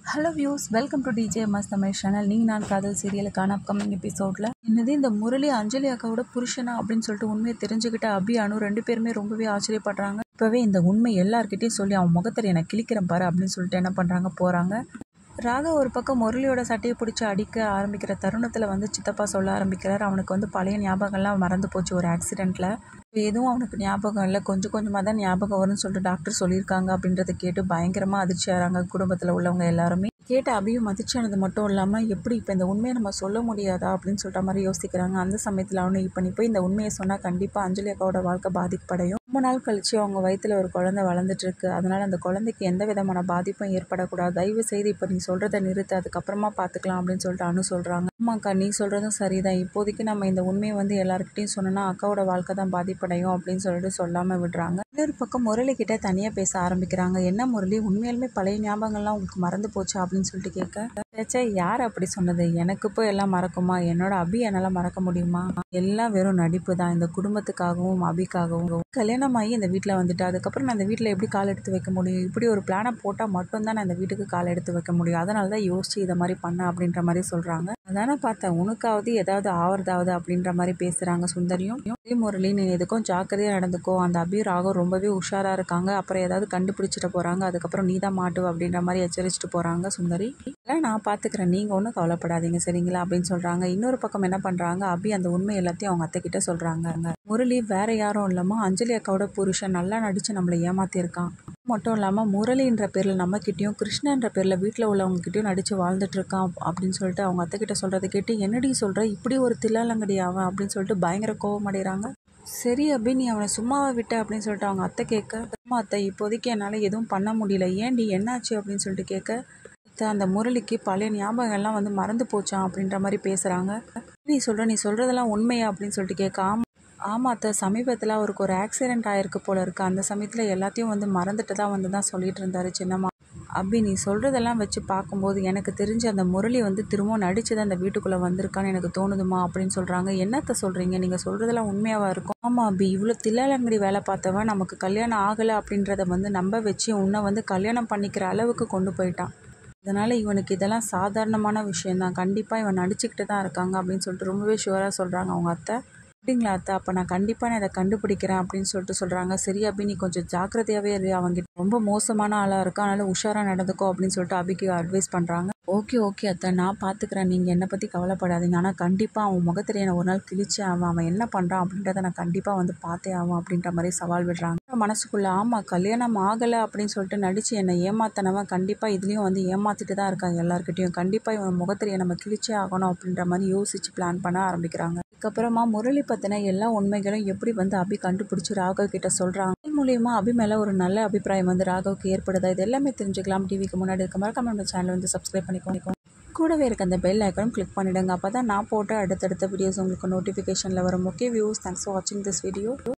hello views welcome to DJ மஸ் Tamil channel நீ நான் காதல் சீரியலுக்கான அப்கமிங் எபிசோடில் என்னது இந்த முரளி அஞ்சலி அக்காவோட புருஷனா அப்படின்னு சொல்லிட்டு உண்மையை தெரிஞ்சுக்கிட்ட அபி அனு ரெண்டு பேருமே ரொம்பவே ஆச்சரியப்படுறாங்க இப்போவே இந்த உண்மை எல்லார்கிட்டையும் சொல்லி அவன் முகத்தில் நான் கிழிக்கிறேன் பாரு அப்படின்னு சொல்லிட்டு என்ன பண்ணுறாங்க போகிறாங்க ராகவ் ஒரு பக்கம் முரளியோட சட்டையை பிடிச்சி அடிக்க ஆரம்பிக்கிற தருணத்தில் வந்து சித்தப்பா சொல்ல ஆரம்பிக்கிறார் அவனுக்கு வந்து பழைய ஞாபகம்லாம் மறந்து போச்சு ஒரு ஆக்சிடெண்ட்டில் எதுவும் அவனுக்கு ஞாபகம் இல்லை கொஞ்சம் கொஞ்சமாக தான் ஞாபகம் வரும்னு சொல்லிட்டு டாக்டர் சொல்லியிருக்காங்க அப்படின்றத கேட்டு பயங்கரமாக அதிர்ச்சி ஆகிறாங்க குடும்பத்தில் உள்ளவங்க எல்லாருமே கேட்ட அபியும் அதிர்ச்சியானது மட்டும் இல்லாமல் எப்படி இப்போ இந்த உண்மையை நம்ம சொல்ல முடியாதா அப்படின்னு சொல்லிட்ட மாதிரி யோசிக்கிறாங்க அந்த சமயத்தில் அவனு இப்போ நீ போய் இந்த உண்மையை சொன்னால் கண்டிப்பாக அஞ்சலி அக்காவோட வாழ்க்கை பாதிப்படையும் ரொம்ப நாள் கழிச்சு அவங்க வயித்துல ஒரு குழந்தை வளர்ந்துட்டு இருக்கு அதனால அந்த குழந்தைக்கு எந்த விதமான பாதிப்பும் ஏற்படக்கூடாது தயவு செய்து இப்போ நீ சொல்கிறத நிறுத்து அதுக்கப்புறமா பார்த்துக்கலாம் அப்படின்னு சொல்லிட்டு அனு சொல்கிறாங்க ஆமாக்கா நீ சொல்கிறதும் சரிதான் இப்போதைக்கு நம்ம இந்த உண்மையை வந்து எல்லாருக்கிட்டையும் சொன்னோன்னா அக்காவோட வாழ்க்கை தான் பாதிப்படையும் அப்படின்னு சொல்லிட்டு சொல்லாமல் விடுறாங்க இன்னொரு பக்கம் முரளி கிட்ட தனியாக பேச ஆரம்பிக்கிறாங்க என்ன முரளி உண்மையாலுமே பழைய ஞாபகங்கள்லாம் உங்களுக்கு மறந்து போச்சு அப்படின்னு சொல்லிட்டு கேட்க சேச்சே யார் அப்படி சொன்னது எனக்கு இப்போ எல்லாம் மறக்குமா என்னோட அபி என்னால் மறக்க முடியுமா எல்லாம் வெறும் நடிப்பு தான் இந்த குடும்பத்துக்காகவும் அபிக்காகவும் கல்யாணம் ஆகி இந்த வீட்டில் வந்துட்டு அதுக்கப்புறம் நான் இந்த வீட்டில் எப்படி கால் எடுத்து வைக்க முடியும் இப்படி ஒரு பிளானை போட்டால் மட்டும்தான் நான் இந்த வீட்டுக்கு கால் எடுத்து வைக்க முடியும் அதனால தான் யோசிச்சு இதை மாதிரி பண்ண அப்படின்ற மாதிரி சொல்கிறாங்க அதானே பார்த்தேன் உனக்காவது ஏதாவது ஆவறதாவது அப்படின்ற மாதிரி பேசுகிறாங்க சுந்தரியும் இதே முரளி நீ எதுக்கும் ஜாக்கிரதையாக நடந்துக்கோ அந்த அபி ராகம் ரொம்பவே உஷாராக இருக்காங்க அப்புறம் ஏதாவது கண்டுபிடிச்சிட்டு போகிறாங்க அதுக்கப்புறம் நீ தான் மாட்டுவ அப்படின்ற மாதிரி எச்சரிச்சிட்டு போகிறாங்க சுந்தரி இதெல்லாம் நான் பார்த்துக்கிறேன் நீங்கள் ஒன்றும் கவலைப்படாதீங்க சரிங்களா அப்படின்னு சொல்கிறாங்க இன்னொரு பக்கம் என்ன பண்ணுறாங்க அபி அந்த உண்மை எல்லாத்தையும் அவங்க அத்தை கிட்ட சொல்கிறாங்க முரளி வேற யாரும் இல்லாமல் அஞ்சலி அக்காவோட புருஷன் நல்லா நடித்து நம்மளை ஏமாத்திருக்கான் மட்டும் இல்லாமல் முரளின்ற பேரில் நம்மக்கிட்டேயும் கிருஷ்ணன்ற பேரில் வீட்டில் உள்ளவங்ககிட்டயும் நடித்து வாழ்ந்துட்டு இருக்கான் அப்படின்னு சொல்லிட்டு அவங்க அத்தை கிட்ட சொல்கிறத கேட்டு என்னடி சொல்கிற இப்படி ஒரு தில்லாலங்கடி அவன் அப்படின்னு சொல்லிட்டு பயங்கர கோவமடைகிறாங்க சரி அபி நீ அவனை சும்மாவை விட்ட அப்படின்னு சொல்லிட்டு அவங்க அத்தை கேட்க அம்மா அத்தை இப்போதைக்கு என்னால் எதுவும் பண்ண முடியல ஏன்டி என்னாச்சு அப்படின்னு சொல்லிட்டு கேட்க அத்தை, அந்த முரளிக்கு பழைய ஞாபகங்கள்லாம் வந்து மறந்து போச்சான் அப்படின்ற மாதிரி பேசுகிறாங்க நீ சொல்கிற நீ சொல்கிறதெல்லாம் உண்மையா அப்படின்னு சொல்லிட்டு கேட்க ஆமா ஆமாம் அத்தை சமீபத்தில் அவருக்கு ஒரு ஆக்சிடென்ட் ஆயிருக்கு போல இருக்கு அந்த சமயத்தில் எல்லாத்தையும் வந்து மறந்துட்டு தான் வந்து தான் சொல்லிட்டு இருந்தாரு சின்னம்மா அபி நீ சொல்கிறதெல்லாம் வச்சு பார்க்கும்போது எனக்கு தெரிஞ்ச அந்த முரளி வந்து திரும்பவும் நடிச்சு தான் அந்த வீட்டுக்குள்ளே வந்திருக்கான்னு எனக்கு தோணுதுமா அப்படின்னு சொல்கிறாங்க என்னத்த சொல்கிறீங்க நீங்கள் சொல்கிறதெல்லாம் உண்மையாவா இருக்கும் ஆமாம் அபி இவ்வளோ தில்லாலங்கடி வேலை பார்த்தவன் நமக்கு கல்யாணம் ஆகலை அப்படின்றத வந்து நம்ப வச்சு உன்னை வந்து கல்யாணம் பண்ணிக்கிற அளவுக்கு கொண்டு போயிட்டான் அதனால் இவனுக்கு இதெல்லாம் சாதாரணமான விஷயந்தான் கண்டிப்பாக இவன் நடிச்சுக்கிட்டு தான் இருக்காங்க அப்படின்னு சொல்லிட்டு ரொம்பவே ஷுவராக சொல்கிறாங்க அவங்க அத்தை அப்படிங்களா அத்தை அப்போ நான் கண்டிப்பாக நான் இதை கண்டுபிடிக்கிறேன் அப்படின்னு சொல்லிட்டு சொல்கிறாங்க சரி அபி நீ கொஞ்சம் ஜாக்கிரதையாகவே இரு அவங்கிட்ட ரொம்ப மோசமான ஆளாக இருக்கா அதனால் உஷாராக நடந்துக்கோ அப்படின்னு சொல்லிட்டு அபிக்கு அட்வைஸ் பண்ணுறாங்க ஓகே ஓகே அத்தை நான் பார்த்துக்கிறேன் நீங்கள் என்னை பற்றி கவலைப்படாதீங்க ஆனால் கண்டிப்பாக அவன் முகத்தில் என்னை ஒரு நாள் கிழிச்சு அவன் அவன் என்ன பண்ணுறான் அப்படின்றத நான் கண்டிப்பாக வந்து பார்த்தே ஆகும் அப்படின்ற மாதிரி சவால் விடுறாங்க மனசுக்குள்ளே ஆமாம் கல்யாணம் ஆகலை அப்படின்னு சொல்லிட்டு நடித்து என்னை ஏமாத்தினவன் கண்டிப்பாக இதுலேயும் வந்து ஏமாற்றிட்டு தான் இருக்காங்க எல்லாருக்கிட்டையும் கண்டிப்பாக இவன் முகத்தில் நம்ம கிழிச்சே ஆகணும் அப்படின்ற மாதிரி யோசித்து பிளான் பண்ண ஆரம்பிக்கிறாங்க அதுக்கப்புறமா முரளி பற்றின எல்லா உண்மைகளும் எப்படி வந்து அபி கண்டுபிடிச்சி ராகவ் கிட்ட சொல்கிறாங்க இதன் மூலியமா அபி மேலே ஒரு நல்ல அபிப்பிராயம் வந்து ராகவுக்கு ஏற்படுதா இது எல்லாமே தெரிஞ்சுக்கலாம் டிவிக்கு முன்னாடி இருக்க மறக்காம நம்ம சேனல் வந்து சப்ஸ்கிரைப் பண்ணிக்கோங்க கூடவே இருக்க அந்த பெல் ஐக்கனும் கிளிக் பண்ணிவிடுங்க அப்போ தான் நான் போட்ட அடுத்தடுத்த வீடியோஸ் உங்களுக்கு நோட்டிஃபிகேஷனில் வரும் ஓகே வியூஸ் தேங்க்ஸ் ஃபார் வாட்சிங் திஸ் வீடியோ